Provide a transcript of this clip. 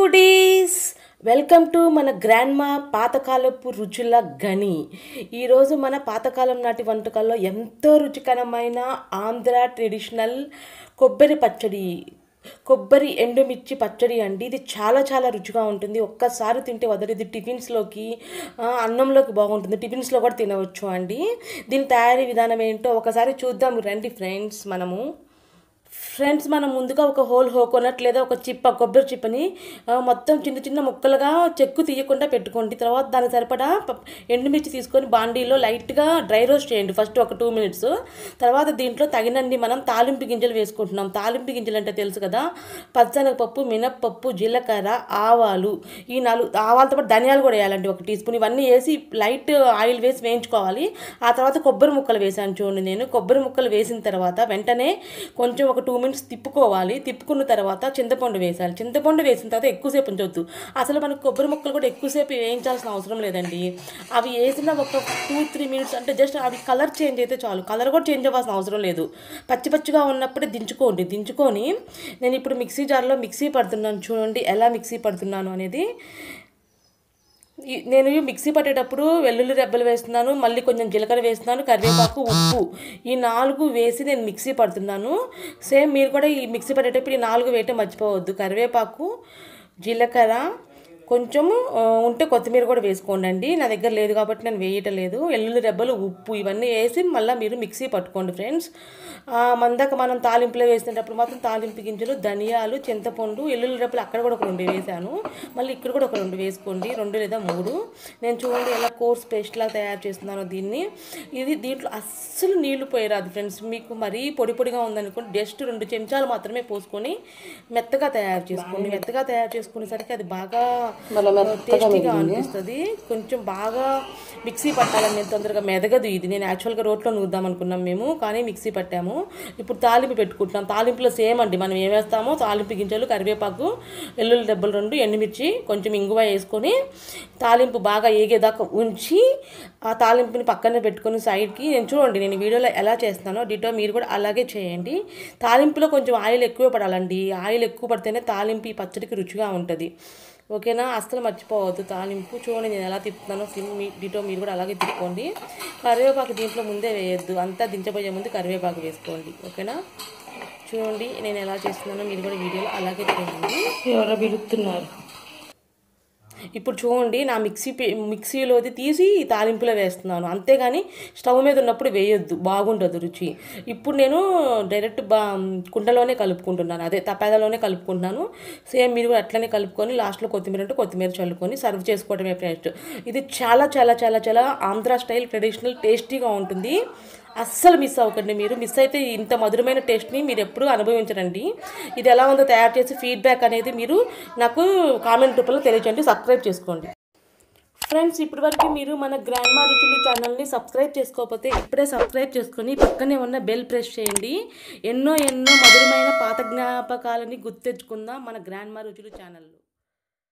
foodies welcome to మన grandma పాతకాలపు రుచుల గని ఈరోజు మన పాతకాలం నాటి వంటకాల్లో ఎంతో రుచికరమైన ఆంధ్ర ట్రెడిషనల్ కొబ్బరి పచ్చడి కొబ్బరి ఎండుమిర్చి పచ్చడి అండి ఇది చాలా చాలా రుచిగా ఉంటుంది ఒక్కసారి తింటే వదలదు ఇది టిఫిన్స్లోకి ఆ, అన్నంలోకి బాగుంటుంది టిఫిన్స్లో కూడా తినవచ్చు అండి దీని తయారీ విధానం ఏంటో ఒకసారి చూద్దాం రండి ఫ్రెండ్స్ మనము ఫ్రెండ్స్ మనం ముందుగా ఒక హోల్ కోకోనట్ లేదా ఒక చిప్ప కొబ్బరి చిప్పని ఆ, మొత్తం చిన్న చిన్న ముక్కలుగా చెక్కు తీయకుండా పెట్టుకోండి తర్వాత దానికి సరిపడా ప- ఎండుమిర్చి తీసుకొని బాండీలో లైట్గా డ్రై రోస్ట్ చేయండి ఫస్ట్ ఒక టూ మినిట్స్ తర్వాత దీంట్లో తగినన్ని మనం తాలింపు గింజలు వేసుకుంటున్నాం తాలింపు గింజలు అంటే తెలుసు కదా పచ్చనగపప్పు మినప్పప్పు జీలకర్ర ఆవాలు ఈ నాలుగు ఆవాలతో పాటు ధనియాలు కూడా వేయాలండి ఒక టీ స్పూన్ ఇవన్నీ వేసి లైట్ ఆయిల్ వేసి వేయించుకోవాలి ఆ తర్వాత కొబ్బరి ముక్కలు వేసాను చూడండి నేను కొబ్బరి ముక్కలు వేసిన తర్వాత వెంటనే కొంచెం ఒక టూ మినిట్స్ తిప్పుకోవాలి తిప్పుకున్న తర్వాత చింతపండు వేసాలి చింతపండు వేసిన తర్వాత ఎక్కువసేపు ఉంచవద్దు అసలు మనకు కొబ్బరి ముక్కలు కూడా ఎక్కువసేపు వేయించాల్సిన అవసరం లేదండి అవి వేసిన ఒక టూ త్రీ మినిట్స్ అంటే జస్ట్ అవి కలర్ చేంజ్ అయితే చాలు కలర్ కూడా చేంజ్ అవ్వాల్సిన అవసరం లేదు పచ్చి పచ్చిగా ఉన్నప్పుడే దించుకోండి దించుకొని నేను ఇప్పుడు మిక్సీ జార్లో మిక్సీ పడుతున్నాను చూడండి ఎలా మిక్సీ పడుతున్నాను అనేది ఈ- నేను ఈ మిక్సీ పట్టేటప్పుడు వెల్లుల్లి రెబ్బలు వేస్తున్నాను మళ్ళీ కొంచెం జీలకర్ర వేస్తున్నాను కరివేపాకు ఉప్పు ఈ నాలుగు వేసి నేను మిక్సీ పడుతున్నాను సేమ్ మీరు కూడా ఈ మిక్సీ పట్టేటప్పుడు ఈ నాలుగు వేయటం మర్చిపోవద్దు కరివేపాకు జీలకర్ర కొంచెము ఆ, ఉంటే కొత్తిమీర కూడా వేసుకోండి అండి నా దగ్గర లేదు కాబట్టి నేను వేయటం లేదు వెల్లుల్లి రెబ్బలు ఉప్పు ఇవన్నీ వేసి మళ్ళీ మీరు మిక్సీ పట్టుకోండి ఫ్రెండ్స్ ఆ, మందాక మనం తాలింపులో వేసినప్పుడు మాత్రం తాలింపు గింజలు ధనియాలు చింతపండు వెల్లుల్లి రెబ్బలు అక్కడ కూడా ఒక రెండు వేసాను మళ్ళీ ఇక్కడ కూడా ఒక రెండు వేసుకోండి రెండు లేదా మూడు నేను చూడండి ఎలా కోర్స్ పేస్ట్ లాగా తయారు చేస్తున్నాను దీన్ని ఇది దీంట్లో అస్సలు నీళ్లు పోయరాదు ఫ్రెండ్స్ మీకు మరీ పొడి పొడిగా ఉందనుకోండి జస్ట్ రెండు చెంచాలు మాత్రమే పోసుకొని మెత్తగా తయారు చేసుకోండి మెత్తగా తయారు చేసుకునేసరికి అది బాగా టేస్టీగా అనిపిస్తుంది కొంచెం బాగా మిక్సీ పట్టాలని నేను తొందరగా మెదగదు ఇది నేను యాక్చువల్గా రోట్లో నూద్దాం అనుకున్నాం మేము కానీ మిక్సీ పట్టాము ఇప్పుడు తాలింపు పెట్టుకుంటున్నాం తాలింపులో సేమ్ అండి మనం ఏం వేస్తామో తాలింపు గింజలు కరివేపాకు వెల్లుల్లి దెబ్బలు రెండు ఎండుమిర్చి కొంచెం ఇంగువ వేసుకొని తాలింపు బాగా ఏగేదాకా ఉంచి ఆ తాలింపుని పక్కనే పెట్టుకొని సైడ్కి నేను చూడండి నేను వీడియోలో ఎలా చేస్తానో డిటో మీరు కూడా అలాగే చేయండి తాలింపులో కొంచెం ఆయిల్ ఎక్కువ పడాలండి ఆయిల్ ఎక్కువ పడితేనే తాలింపు ఈ పచ్చడికి రుచిగా ఉంటుంది ఓకేనా అస్సలు మర్చిపోవద్దు తాలింపు చూడండి నేను ఎలా తిప్పుతున్నానో సిమ్ మీ డిటో మీరు కూడా అలాగే తిప్పుకోండి కరివేపాకు దీంట్లో ముందే వేయొద్దు అంతా దించబోయే ముందు కరివేపాకు వేసుకోండి ఓకేనా చూడండి నేను ఎలా చేస్తున్నానో మీరు కూడా వీడియోలో అలాగే చేయండి ఎవరో పిలుస్తున్నారు ఇప్పుడు చూడండి నా మిక్సీ పే- మిక్సీలోది తీసి ఈ తాలింపులో వేస్తున్నాను అంతేగాని స్టవ్ మీద ఉన్నప్పుడు వేయొద్దు బాగుంటుంది రుచి ఇప్పుడు నేను డైరెక్ట్ బా కుండలోనే కలుపుకుంటున్నాను అదే తపేదలోనే కలుపుకుంటున్నాను సేమ్ మీరు కూడా అట్లనే కలుపుకొని లాస్ట్లో కొత్తిమీర అంటే కొత్తిమీర చల్లుకొని సర్వ్ చేసుకోవడమే ఫ్రెండ్స్ ఇది చాలా చాలా చాలా చాలా ఆంధ్ర స్టైల్ ట్రెడిషనల్ టేస్టీగా ఉంటుంది అస్సలు మిస్ అవ్వకండి మీరు మిస్ అయితే ఇంత మధురమైన టేస్ట్ని మీరు ఎప్పుడూ అనుభవించరండి ఇది ఎలా ఉందో తయారు చేసి ఫీడ్బ్యాక్ అనేది మీరు నాకు కామెంట్ రూపంలో తెలియజేయండి సబ్స్క్రైబ్ చేసుకోండి ఫ్రెండ్స్ ఇప్పటి వరకు మీరు మన గ్రాండ్మా రుచులు ఛానల్ని సబ్స్క్రైబ్ చేసుకోకపోతే ఇప్పుడే సబ్స్క్రైబ్ చేసుకొని పక్కనే ఉన్న బెల్ ప్రెస్ చేయండి ఎన్నో ఎన్నో మధురమైన పాత జ్ఞాపకాలని గుర్తెచ్చుకుందాం మన గ్రాండ్మా రుచులు ఛానల్లో